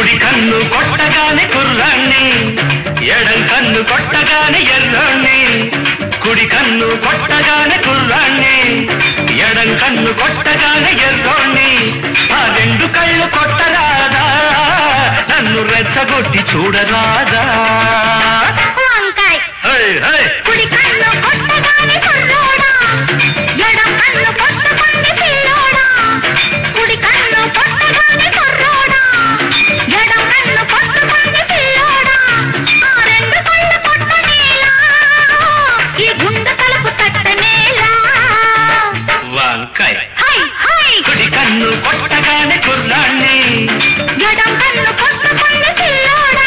కుడి కన్ను కొట్టగానే కుర్రాన్ని ఎడం కన్ను కొట్టగానే ఎర్రాన్ని కుడి కన్ను కొట్టగానే కుర్రాన్ని ఎడం కన్ను కొట్టగానే ఎర్రోణ్ణి ఆ రెండు కళ్ళు కొట్టరాదా నన్ను రెచ్చగొట్టి చూడరాదా వంకాయ్ హై, హై. కుడి కన్ను కొట్టగానే కుర్రోడా ఎడం కన్ను కొట్టుకుంది పిల్లోడా కుడి కన్ను కొట్టగానే కుర్రోడా ఎడం కన్ను కొట్టుకుంది పిల్లోడా ఆ రెండు కళ్ళు కొట్టనేలా ఈ గుండె తలుపు తట్టనేలా వంకాయ హై హై కుడి కన్ను కొట్టగానే కుర్రాన్ని ఎడం కన్ను కొట్టుకుంది పిల్లోడా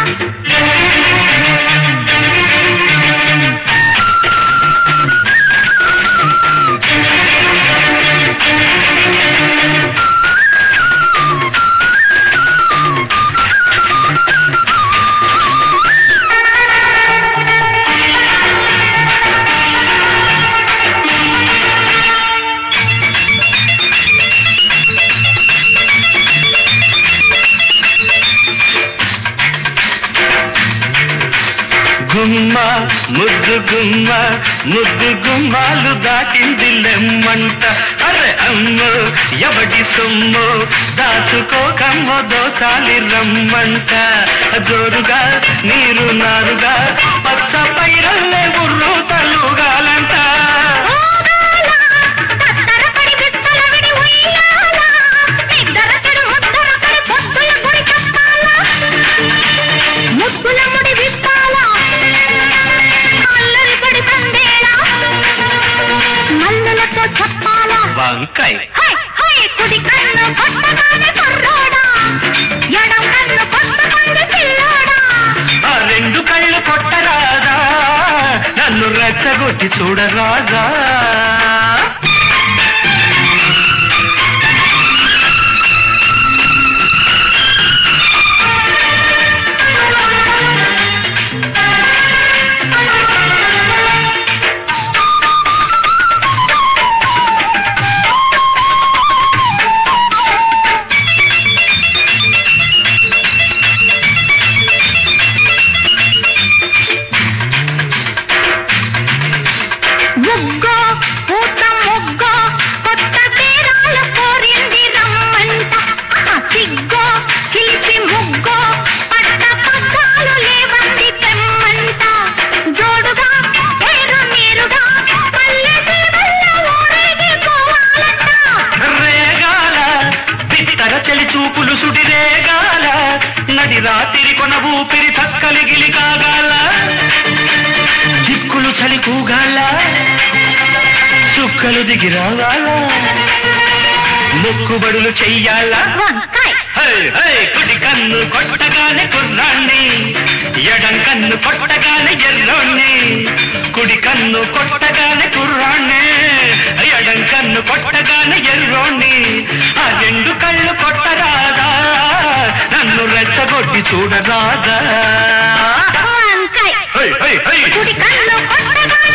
గుమ్మ ముద్దు గుమ్మ ముద్దు గుమ్మాలు దాటింది లెమ్మంట అరే అమ్మో ఎవడి సొమ్ము దాచుకోకమ్మ దోసాలి రమ్మంట జోరుగా నీరు నారుగా పచ్చ పైరల్లే ఉర్రు తలుగాలంట ఓగాల తత్తరపడి బిత్తలవిడి ఉయ్యాల నిద్దరకెడు ముద్దరకడి పొద్దుల గుడి చెప్పాల ముద్దుల ముడి విప్పాల అల్లరి పడి తందేలా మల్లెలతో చెప్పాల వంకాయ హై హై కుడి కన్ను కొట్టగానే కుర్రోడా ఎడం కన్ను కొట్టుకుంది పిల్లోడా ఆ రెండు కళ్ళు కొట్టరాదా నన్ను రెచ్చగొట్టి చూడరాదా ముగ్గో పూత ముగ్గో కొత్త తీరాలు కోరింది రమ్మంట ఆహా, సిగ్గో చిలిపి ముగ్గో పట్ట పగ్గాలు లేవంది తెమ్మంట జోడుగా పేరు నీరుగా పల్లె తీగల్లో ఊరేగి పోవాలంట రేగాల బిత్తర చలి చూపులు సుడి రేగాల నడి రాత్రి కొన ఊపిరి చక్కలి గిలి కాగాల చిక్కులు చలి కూగాల చుక్కలు దిగి రావాల మొక్కుబడులు చెయ్యాలా వంకాయ్ హై, హై, కుడి కన్ను కొట్టగానే కుర్రాన్ని ఎడం కన్ను కొట్టగానే ఎర్రోణ్ణి కుడి కన్ను కొట్టగానే కుర్రాన్ని ఎడం కన్ను కొట్టగానే ఎర్రోణ్ణి ఆ రెండు కళ్ళు కొట్టరాదా నన్ను రెచ్చగొట్టి చూడరాదా వంకాయ్ హై, హై, హై. కుడి కన్ను కొట్టగానే